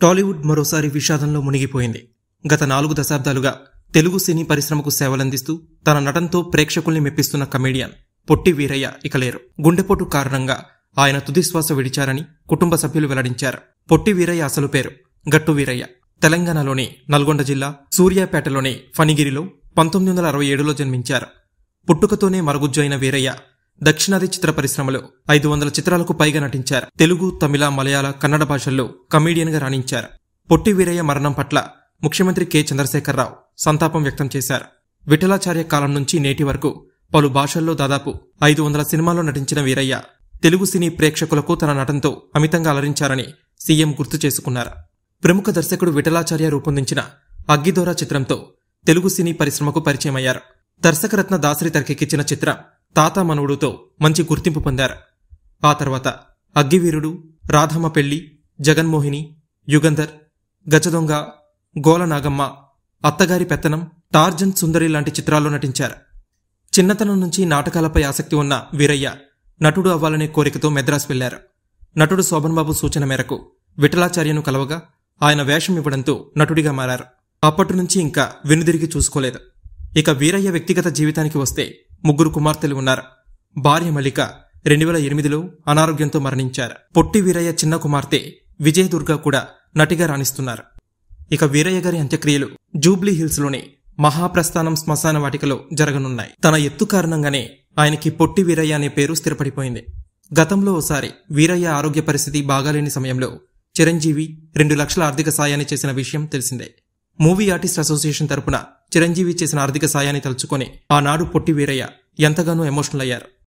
టాలీవుడ్ మరోసారి విషాదంలో మునిగిపోయింది గత నాలుగు దశాబ్దాలుగా తెలుగు సినీ పరిశ్రమకు సేవలందిస్తూ తన నటనతో ప్రేక్షకుల్ని మెప్పిస్తున్న కమేడియన్ పొట్టి వీరయ్య ఇక లేరు గుండెపోటు కారణంగా ఆయన తుదిశ్వాస విడిచారని కుటుంబ సభ్యులు వెల్లడించారు పొట్టి వీరయ్య అసలు పేరు గట్టు వీరయ్య తెలంగాణలోని నల్గొండ జిల్లా సూర్యాపేటలోని ఫణిగిరిలో పంతొమ్మిది వందల అరవై ఏడులో జన్మించారు పుట్టుకతోనే మరుగుజ్జు వీరయ్య దక్షిణాది చిత్ర పరిశ్రమలో ఐదు వందల చిత్రాలకు పైగా నటించారు తెలుగు తమిళ మలయాళ కన్నడ భాషల్లో కమీడియన్గా రాణించారు పొట్టి వీరయ్య మరణం పట్ల ముఖ్యమంత్రి కె చంద్రశేఖరరావు సంతాపం వ్యక్తం చేశారు విఠలాచార్య కాలం నుంచి నేటి వరకు పలు భాషల్లో దాదాపు ఐదు వందల సినిమాల్లో నటించిన వీరయ్య తెలుగు సినీ ప్రేక్షకులకు తన నటనతో అమితంగా అలరించారని సీఎం గుర్తు చేసుకున్నారు ప్రముఖ దర్శకుడు విఠలాచార్య రూపొందించిన అగ్గిదోర చిత్రంతో తెలుగు సినీ పరిశ్రమకు పరిచయమయ్యారు దర్శకరత్న దాసరి తెరకెక్కించిన చిత్రం తాత మనవుడుతో మంచి గుర్తింపు పొందారు ఆ తర్వాత అగ్గివీరుడు రాధమ్మ పెళ్లి జగన్మోహిని యుగంధర్ గజదొంగ గోల నాగమ్మ అత్తగారి పెత్తనం టార్జన్ సుందరి లాంటి చిత్రాల్లో నటించారు చిన్నతనం నుంచి నాటకాలపై ఆసక్తి ఉన్న వీరయ్య నటుడు అవ్వాలనే కోరికతో మెద్రాస్ వెళ్లారు నటుడు శోభన్ బాబు సూచన మేరకు విఠలాచార్యను కలవగా ఆయన వేషం ఇవ్వడంతో నటుడిగా మారారు అప్పటి నుంచి ఇంకా వెనుదిరిగి చూసుకోలేదు ఇక వీరయ్య వ్యక్తిగత జీవితానికి వస్తే ముగ్గురు కుమార్తెలు ఉన్నారు భార్య మల్లిక రెండు వేల ఎనిమిదిలో అనారోగ్యంతో మరణించారు పొట్టి వీరయ్య చిన్న కుమార్తె విజయదుర్గ కూడా నటిగా రాణిస్తున్నారు ఇక వీరయ్య గారి అంత్యక్రియలు జూబ్లీ హిల్స్లోని మహాప్రస్థానం శ్మశాన వాటికలో జరగనున్నాయి తన ఎత్తు కారణంగానే ఆయనకి పొట్టి వీరయ్య అనే పేరు స్థిరపడిపోయింది గతంలో ఓసారి వీరయ్య ఆరోగ్య పరిస్థితి బాగాలేని సమయంలో చిరంజీవి రెండు లక్షల ఆర్థిక సాయాన్ని చేసిన విషయం తెలిసిందే మూవీ ఆర్టిస్ట్ అసోసియేషన్ తరపున చిరంజీవి చేసిన ఆర్థిక సాయాన్ని తలుచుకొని ఆనాడు పొట్టి వీరయ్య ఎంతగానో ఎమోషనల్ అయ్యారు